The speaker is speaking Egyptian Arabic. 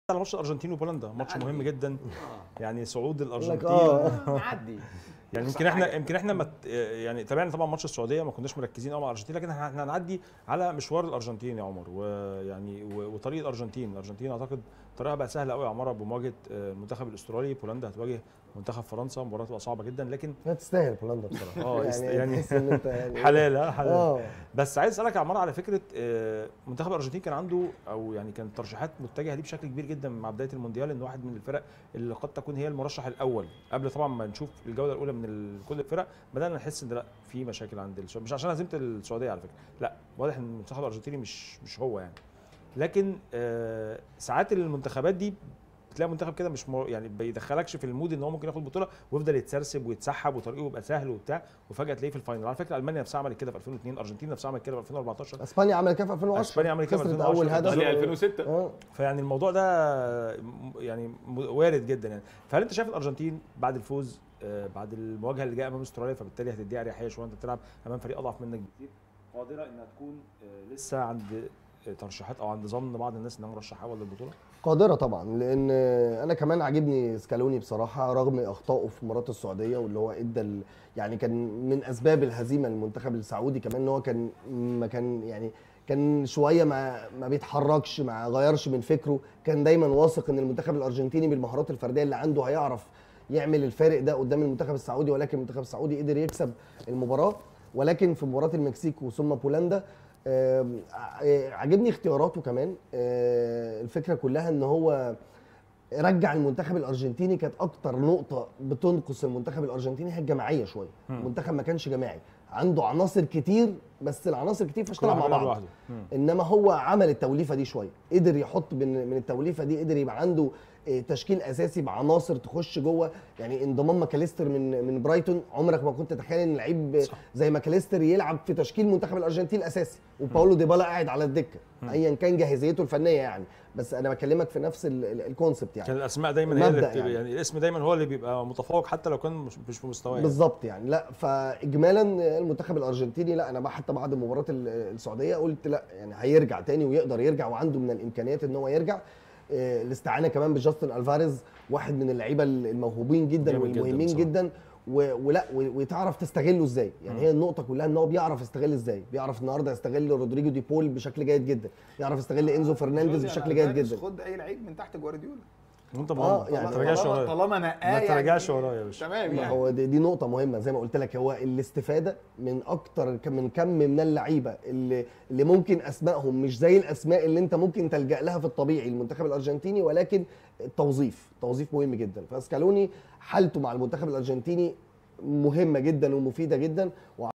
على ماتش الارجنتين وبولندا ماتش مهم جدا يعني صعود لك الارجنتين اه معدي يعني يمكن احنا يمكن احنا مت يعني تابعنا طبعا ماتش السعوديه ما كناش مركزين قوي مع الارجنتين لكن احنا احنا هنعدي على مشوار الارجنتين يا عمر ويعني و- وطريق الارجنتين الارجنتين اعتقد طريقها بقى سهله قوي يا عمر بمواجهه آه، المنتخب الاسترالي بولندا هتواجه منتخب فرنسا مباراه تبقى صعبه جدا لكن لا تستاهل بولندا بصراحه اه يست- يعني تحس ان انت يعني حلال ها حلال اه بس عايز اسالك يا عمار على فكره آه، منتخب الارجنتين كان عنده او يعني كانت ترشيحات متجهه ليه بشكل كبير جدا مع بدايه المونديال ان واحد من الفرق اللي قد تكون هي المرشح الاول قبل طبعا ما نشوف الجوله الاولى من ال- كل الفرق بدانا نحس ان لا في مشاكل عند السعوديه مش عشان هزيمه السعوديه على فكره لا واضح ان المنتخب الارجنتيني مش مش هو يعني لكن آه، ساعات المنتخبات دي بتلاقي منتخب كده مش مر... يعني بيدخلكش في المود ان هو ممكن ياخد بطوله ويفضل يتسرسب ويتسحب وطريقه يبقى سهل وبتاع وفجاه تلاقيه في الفاينل على فكره المانيا نفسها عملت كده في 2002 الارجنتين نفسها عملت كده في 2014 اسبانيا عملت كده في 2010 اسبانيا عملت كده في خسرت 2010 اول هدف ايطاليا 2006 اه فيعني الموضوع ده م- يعني م- وارد جدا يعني فهل انت شايف الارجنتين بعد الفوز آه، بعد المواجهه اللي جايه امام استراليا فبالتالي هتديها اريحيه شويه انت بتلعب امام فريق اضعف منك بكتير قادره انها تكون آه، لسه عند آه، ترشيحات او عند ظن بعض الناس انها مرشحه اول للبطوله قادرة طبعا لأن أنا كمان عاجبني سكالوني بصراحة رغم أخطائه في مباراة السعودية واللي هو إدى ال- يعني كان من أسباب الهزيمة للمنتخب السعودي كمان إن هو كان ما كان يعني كان شوية ما ما بيتحركش ما غيرش من فكره كان دايما واثق إن المنتخب الأرجنتيني بالمهارات الفردية اللي عنده هيعرف يعمل الفارق ده قدام المنتخب السعودي ولكن المنتخب السعودي قدر يكسب المباراة ولكن في مباراة المكسيك وثم بولندا آم، ع- عاجبني اختياراته كمان آه، الفكره كلها ان هو رجع المنتخب الارجنتيني كانت اكتر نقطه بتنقص المنتخب الارجنتيني هي الجماعيه شويه مم. المنتخب ما كانش جماعي عنده عناصر كتير بس العناصر كتير فاش كل تلعب واحد مع بيلعب بعض لوحده مم. انما هو عمل التوليفه دي شويه قدر يحط من من التوليفه دي قدر يبقى عنده آه، تشكيل اساسي بعناصر تخش جوه يعني انضمام ماكاليستر من من برايتون عمرك ما كنت تتخيل ان لعيب صح. زي ماكاليستر يلعب في تشكيل منتخب الارجنتين الاساسي وباولو ديبالا قاعد على الدكه مم. ايا كان جاهزيته الفنيه يعني بس انا بكلمك في نفس ال- ال- الكونسبت يعني كان الاسماء دايما هي اللي مبدأ بتبقى- يعني. يعني الاسم دايما هو اللي بيبقى متفوق حتى لو كان مش مش في مستواه يعني. بالظبط يعني لا فاجمالا المنتخب الارجنتيني لا انا بقى حتى بعد مباراه ال- السعوديه قلت لا يعني هيرجع تاني ويقدر يرجع وعنده من الامكانيات ان هو يرجع آه، الاستعانه كمان بجاستن الفاريز واحد من اللعيبه الموهوبين جدا جامد جداً والمهمين بصراحة. جدا و- ولا و- وتعرف تستغله ازاي يعني مم. هي النقطه كلها ان هو بيعرف يستغل ازاي بيعرف النهارده يستغل رودريجو دي بول بشكل جيد جدا يعرف يستغل انزو فرنانديز جوزي بشكل أنا جيد عايز جدا خد اي لعيب من تحت جوارديولا وانت آه، مغمض يعني ما ترجعش طالما ورايا طالما نقاه ما يعني ترجعش ورايا يا باشا تمام ما يعني هو دي, دي نقطة مهمة زي ما قلت لك هو الاستفادة من أكتر كم- من كم من اللعيبة اللي اللي ممكن أسمائهم مش زي الأسماء اللي أنت ممكن تلجأ لها في الطبيعي المنتخب الأرجنتيني ولكن التوظيف توظيف مهم جدا فاسكالوني حالته مع المنتخب الأرجنتيني مهمة جدا ومفيدة جدا